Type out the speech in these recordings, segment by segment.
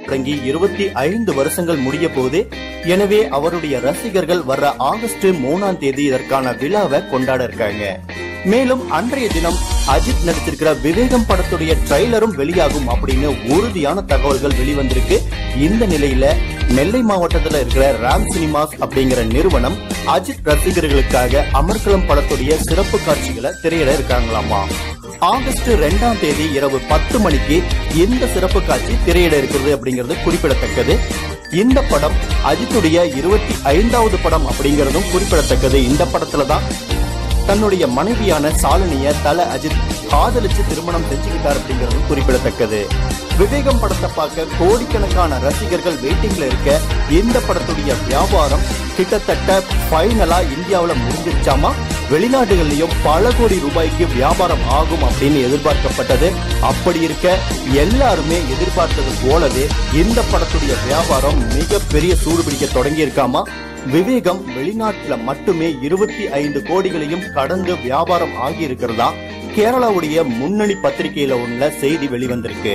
தொடங்கி இருபத்தி ஐந்து வருஷங்கள் முடிய போகுது எனவே அவருடைய ரசிகர்கள் வர்ற ஆகஸ்ட் மூணாம் தேதி இதற்கான விழாவை கொண்டாட இருக்காங்க மேலும் அன்றைய தினம் அஜித் நடித்திருக்கிற விவேகம் படத்துடைய ட்ரைலரும் வெளியாகும் அப்படின்னு உறுதியான தகவல்கள் வெளிவந்திருக்கு இந்த நிலையில நெல்லை மாவட்டத்துல இருக்கிற ராம் சினிமாஸ் அப்படிங்கிற நிறுவனம் அஜித் ரசிகர்களுக்காக அமர்கலம் படத்துடைய சிறப்பு காட்சிகளை திரையிட இருக்காங்களாமா ஆகஸ்ட் ரெண்டாம் தேதி இரவு பத்து மணிக்கு இந்த சிறப்பு காட்சி திரையிட இருக்கிறது அப்படிங்கிறது குறிப்பிடத்தக்கது இந்த படம் அஜித்துடைய இருபத்தி ஐந்தாவது படம் அப்படிங்கிறதும் குறிப்பிடத்தக்கது இந்த படத்துல தான் தன்னுடைய மனைவியான சாலினிய தல அஜித் காதலிச்சு திருமணம் செஞ்சுக்கிட்டார் அப்படிங்கிறது குறிப்பிடத்தக்கது விவேகம் படத்தை பார்க்க கோடிக்கணக்கான ரசிகர்கள் வெயிட்டிங்ல இருக்க இந்த படத்துடைய வியாபாரம் கிட்டத்தட்ட ஃபைனலா இந்தியாவுல முடிஞ்சிருச்சாமா வெளிநாடுகள்லயும் பல கோடி ரூபாய்க்கு வியாபாரம் ஆகும் அப்படின்னு எதிர்பார்க்கப்பட்டது அப்படி இருக்க எல்லாருமே எதிர்பார்த்தது போலவே இந்த படத்துடைய வியாபாரம் மிகப்பெரிய சூடு பிடிக்க தொடங்கி இருக்காமா விவேகம் வெளிநாட்டுல மட்டுமே இருபத்தி ஐந்து கோடிகளையும் கடந்து வியாபாரம் ஆகி இருக்கிறதா கேரளாவுடைய முன்னணி பத்திரிகையில உள்ள செய்தி வெளிவந்திருக்கு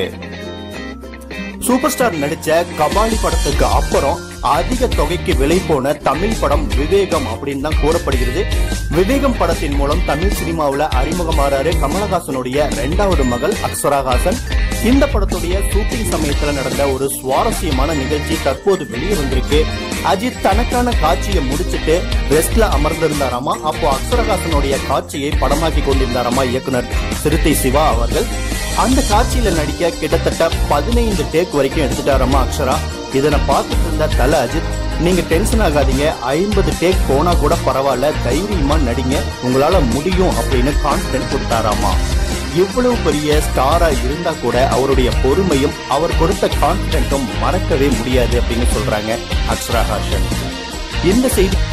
சூப்பர் ஸ்டார் நடிச்ச கபாலி படத்துக்கு அப்புறம் அதிக தொகைக்கு விலை போன தமிழ் படம் விவேகம் அப்படின்னு தான் கூறப்படுகிறது விவேகம் படத்தின் மூலம் தமிழ் சினிமாவுல அறிமுகமாறாரு கமலஹாசனுடைய இரண்டாவது மகள் அக்ஷராஹாசன் இந்த படத்துடைய ஷூட்டிங் சமயத்துல நடந்த ஒரு சுவாரஸ்யமான நிகழ்ச்சி தற்போது வெளியே வந்திருக்கு அஜித் தனக்கான காட்சியை முடிச்சிட்டு ரெஸ்ட்ல அமர்ந்திருந்தாராமா அப்போ அக்ஷரஹாசனுடைய காட்சியை படமாக்கி கொண்டிருந்தாராமா இயக்குனர் சிறுத்தை சிவா அவர்கள் அந்த காட்சியில நடிக்க கிட்டத்தட்ட பதினைந்து டேக் வரைக்கும் எடுத்துட்டாராமா அக்ஷரா இதனை பார்த்துட்டு இருந்த தல அஜித் நீங்க டென்ஷன் ஆகாதீங்க ஐம்பது டேக் போனா கூட பரவாயில்ல தைரியமா நடிங்க உங்களால முடியும் அப்படின்னு கான்பிடன்ட் கொடுத்தாராமா இவ்வளவு பெரிய ஸ்டாரா இருந்தா கூட அவருடைய பொறுமையும் அவர் கொடுத்த கான்பிடன்ட்டும் மறக்கவே முடியாது அப்படின்னு சொல்றாங்க அக்ஷரா ஹாசன் இந்த செய்தி